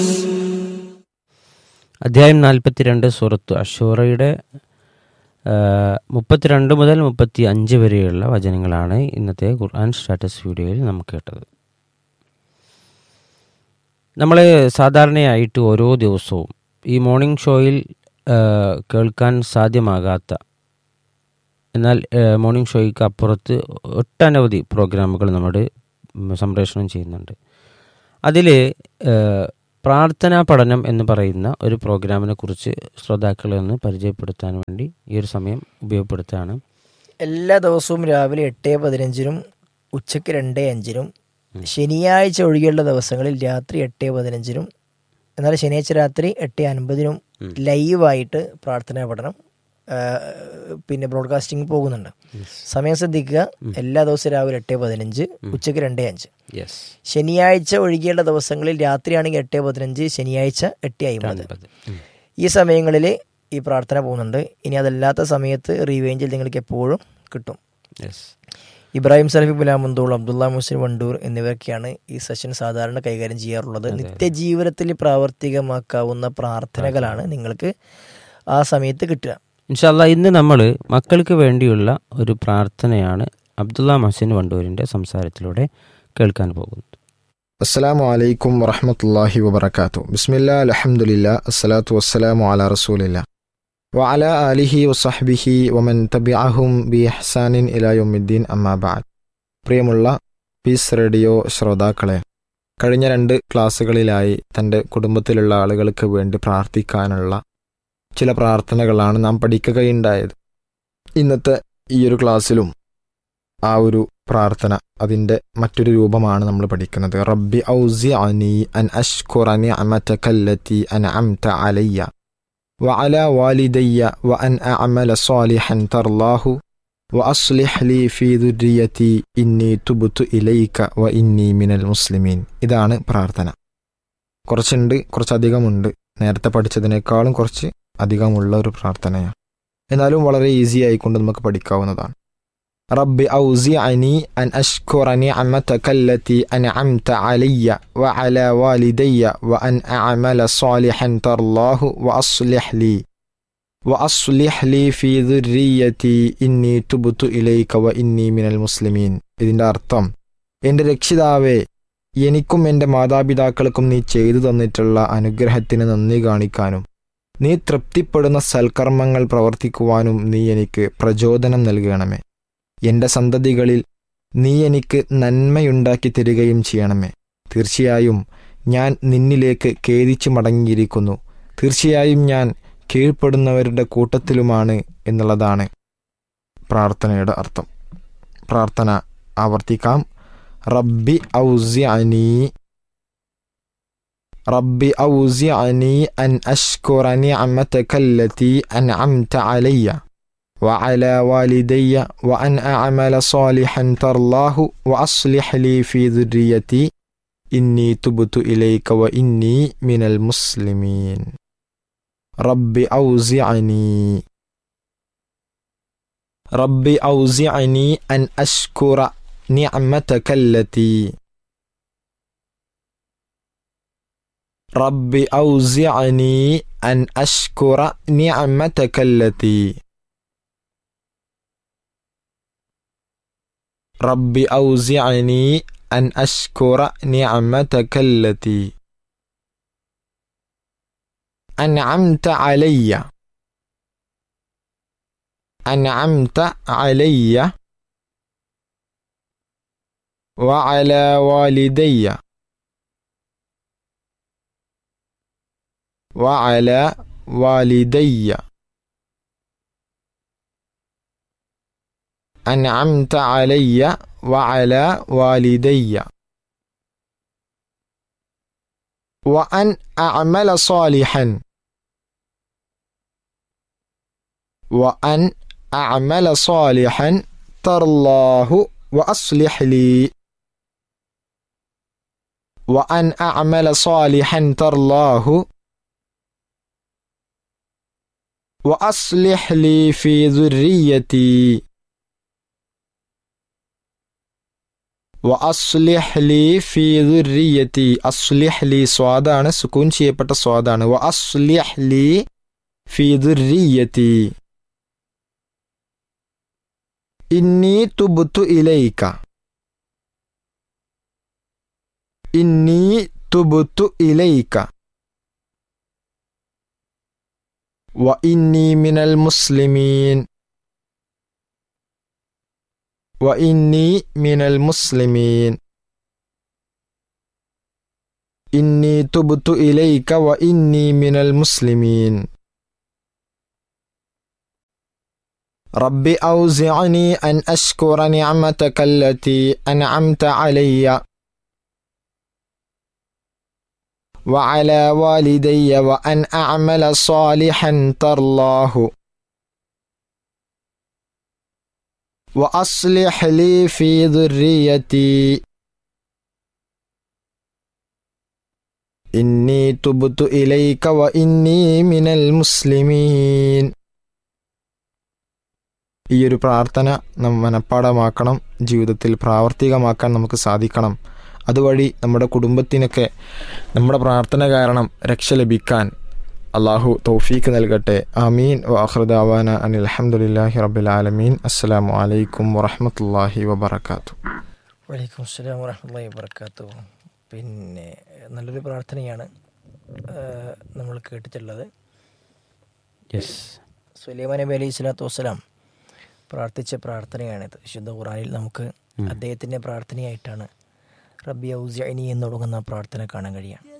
അധ്യായം നാൽപ്പത്തിരണ്ട് സൂറത്ത് അഷൂറയുടെ മുപ്പത്തിരണ്ട് മുതൽ മുപ്പത്തി അഞ്ച് വരെയുള്ള വചനങ്ങളാണ് ഇന്നത്തെ ഖുർആൻ സ്റ്റാറ്റസ് വീഡിയോയിൽ നമുക്ക് കേട്ടത് നമ്മൾ സാധാരണയായിട്ട് ഓരോ ദിവസവും ഈ മോർണിംഗ് ഷോയിൽ ആ, കേൾക്കാൻ സാധ്യമാകാത്ത എന്നാൽ ആ, മോർണിംഗ് ഷോയ്ക്ക് അപ്പുറത്ത് ഒട്ടനവധി പ്രോഗ്രാമുകൾ നമ്മുടെ സംപ്രേഷണം ചെയ്യുന്നുണ്ട് അതിൽ പ്രാർത്ഥനാ പഠനം എന്ന് പറയുന്ന ഒരു പ്രോഗ്രാമിനെ കുറിച്ച് ശ്രോതാക്കളെ ഒന്ന് പരിചയപ്പെടുത്താൻ വേണ്ടി ഈ ഒരു സമയം ഉപയോഗപ്പെടുത്തുകയാണ് എല്ലാ ദിവസവും രാവിലെ എട്ട് പതിനഞ്ചിനും ഉച്ചയ്ക്ക് രണ്ട് അഞ്ചിനും ശനിയാഴ്ച ഒഴികെയുള്ള ദിവസങ്ങളിൽ രാത്രി എട്ട് പതിനഞ്ചിനും എന്നാൽ ശനിയാഴ്ച രാത്രി എട്ട് അൻപതിനും ലൈവായിട്ട് പ്രാർത്ഥനാ പഠനം ആ, പിന്നെ ബ്രോഡ്കാസ്റ്റിംഗ് പോകുന്നുണ്ട് സമയം ശ്രദ്ധിക്കുക എല്ലാ ദിവസവും രാവിലെ എട്ട് പതിനഞ്ച് ഉച്ചയ്ക്ക് രണ്ട് അഞ്ച് യെസ് ശനിയാഴ്ച ഒഴികെയുള്ള ദിവസങ്ങളിൽ രാത്രിയാണെങ്കിൽ എട്ട് പതിനഞ്ച് ശനിയാഴ്ച എട്ട് അമ്പത് ഈ സമയങ്ങളിൽ ഈ പ്രാർത്ഥന പോകുന്നുണ്ട് ഇനി അതല്ലാത്ത സമയത്ത് റീവേഞ്ചിൽ നിങ്ങൾക്ക് എപ്പോഴും കിട്ടും യെസ് ഇബ്രാഹിം സലഫി പുലാമന്തോൾ അബ്ദുള്ള മുസ്ലിം വണ്ടൂർ എന്നിവരൊക്കെയാണ് ഈ സെഷൻ സാധാരണ കൈകാര്യം ചെയ്യാറുള്ളത് നിത്യജീവിതത്തിൽ പ്രാവർത്തികമാക്കാവുന്ന പ്രാർത്ഥനകളാണ് നിങ്ങൾക്ക് ആ സമയത്ത് കിട്ടുക ഇൻഷാല്ല ഇന്ന് നമ്മൾ മക്കൾക്ക് വേണ്ടിയുള്ള ഒരു പ്രാർത്ഥനയാണ് അബ്ദുള്ള മഹസിൻ വണ്ടൂരിൻ്റെ സംസാരത്തിലൂടെ കേൾക്കാൻ പോകുന്നത് അസ്സലാമു അലൈക്കും വറഹമത്തല്ലാഹി വബർക്കാത്തു ബിസ്മില്ലാ അലഹമുല്ല അസ്സലാത്തു വസ്സലാമു അല റസൂലില്ല വഅല ആലിഹി വസഹ്ബിഹി വമൻ തബിഅഹും ബി ഇഹ്സാനിൻ ഇലായുദ്ദീൻ അമ്മാബാദ് പ്രിയമുള്ള പീസ് റേഡിയോ ശ്രോതാക്കളെ കഴിഞ്ഞ രണ്ട് ക്ലാസ്സുകളിലായി തൻ്റെ കുടുംബത്തിലുള്ള ആളുകൾക്ക് വേണ്ടി പ്രാർത്ഥിക്കാനുള്ള ചില പ്രാർത്ഥനകളാണ് നാം പഠിക്കുകയുണ്ടായത് ഇന്നത്തെ ഈ ഒരു ക്ലാസ്സിലും ആ ഒരു പ്രാർത്ഥന അതിൻ്റെ മറ്റൊരു രൂപമാണ് നമ്മൾ പഠിക്കുന്നത് റബ്ബി ഔസി അനി അൻ അഷ്കുറനി അമതകല്ലത്തി അൻ അംത അലയ്യ وعلى والدي وأن أعمل صالحا ترضاه وأصلح لي في ذريتي إني تبت إليك وإني من المسلمين ഇതാണ് പ്രാർത്ഥന കുറച്ചുണ്ട് കുറച്ചധികമുണ്ട് നേരത്തെ പഠിച്ചതിനേക്കാളും കുറച്ച് അധികമുള്ള ഒരു പ്രാർത്ഥനയാണ് എന്നാലും വളരെ ഈസി ആയിക്കൊണ്ട് നമുക്ക് പഠിക്കാവുന്നതാണ് رب أوزعني أن أشكر نعمتك التي أنعمت علي وعلى والدي وأن أعمل صالحا ترضاه وأصلح لي وأصلح لي في ذريتي إني تبت إليك وإني من المسلمين ഇതിന്റെ അർത്ഥം എൻ്റെ രക്ഷിതാവേ എനിക്കും എൻ്റെ മാതാപിതാക്കൾക്കും നീ ചെയ്തു തന്നിട്ടുള്ള അനുഗ്രഹത്തിന് നന്ദി കാണിക്കാനും നീ തൃപ്തിപ്പെടുന്ന സൽക്കർമ്മങ്ങൾ പ്രവർത്തിക്കുവാനും നീ എനിക്ക് പ്രചോദനം നൽകണമേ എന്റെ സന്തതികളിൽ നീ എനിക്ക് നന്മയുണ്ടാക്കി തരികയും ചെയ്യണമേ തീർച്ചയായും ഞാൻ നിന്നിലേക്ക് ഖേദിച്ചു മടങ്ങിയിരിക്കുന്നു തീർച്ചയായും ഞാൻ കീഴ്പ്പെടുന്നവരുടെ കൂട്ടത്തിലുമാണ് എന്നുള്ളതാണ് പ്രാർത്ഥനയുടെ അർത്ഥം പ്രാർത്ഥന ആവർത്തിക്കാം റബ്ബി ഔസി അനി റബ്ബി ഔസി അനി അൻ അഷ്കുറനി അമ്മത്തക്കല്ലത്തി അൻ അംത അലയ്യ وعلى والدي وأن أعمل صالحا ترضاه وأصلح لي في ذريتي إني تبت إليك وإني من المسلمين رب أوزعني رب أوزعني أن أشكر نعمتك التي رب أوزعني أن أشكر نعمتك التي رب أوزعني أن أشكر نعمتك التي أنعمت علي أنعمت علي وعلى والدي وعلى والدي أنعمت علي وعلى والدي وأن أعمل صالحا وأن أعمل صالحا ترضاه وأصلح لي وأن أعمل صالحا ترضاه وأصلح لي في ذريتي വ അസ്ലിഹ് ലി ഫീ ദുർരിയത്തി അസ്ലിഹ് ലി സ്വാദാണ് സുക്കൂൻ ചെയ്യപ്പെട്ട സ്വാദാണ് വ അസ്ലിഹ് ലി ഫീ ദുർരിയത്തി ഇന്നി തുബ്തു ഇലൈക ഇന്നി തുബ്തു ഇലൈക വ ഇന്നി മിനൽ മുസ്ലിമീൻ വ ഇന്നി മിനൽ മുസ്ലിമീൻ ഇന്നി തുബ്തു ഇലൈക വ ഇന്നി മിനൽ മുസ്ലിമീൻ رب أوزعني أن أشكر نعمتك التي أنعمت علي وعلى والدي وأن أعمل صالحا ترضاه وأصلح لي في ذريتي إني تبت إليك وإني من المسلمين ഈ ഒരു പ്രാർത്ഥന നാം മനഃപ്പാടമാക്കണം ജീവിതത്തിൽ പ്രാവർത്തികമാക്കാൻ നമുക്ക് സാധിക്കണം അതുവഴി നമ്മുടെ കുടുംബത്തിനൊക്കെ നമ്മുടെ പ്രാർത്ഥന കാരണം രക്ഷ ലഭിക്കാൻ അള്ളാഹു തൗഫീക്ക് നൽകട്ടെ ആമീൻ വാഹൃദാവാന അനിൽ അലഹമുല്ലാഹി റബ്ബിൽ ആലമീൻ അസ്സലാമു അലൈക്കും വറഹമത്തല്ലാഹി വബർക്കാത്തു വലൈക്കും അസ്സലാം വറഹമുല്ലാ വർക്കാത്തു പിന്നെ നല്ലൊരു പ്രാർത്ഥനയാണ് ആ, നമ്മൾ കേട്ടിട്ടുള്ളത് യെസ് സുലൈമാൻ നബി അലൈഹി സ്വലാത്തു വസ്സലാം പ്രാർത്ഥിച്ച പ്രാർത്ഥനയാണിത് വിശുദ്ധ ഖുറാനിൽ നമുക്ക് അദ്ദേഹത്തിൻ്റെ പ്രാർത്ഥനയായിട്ടാണ് റബ്ബി ഔസിഅനി എന്ന് തുടങ്ങുന്ന പ്രാർത്ഥന കാണാൻ കഴിയാം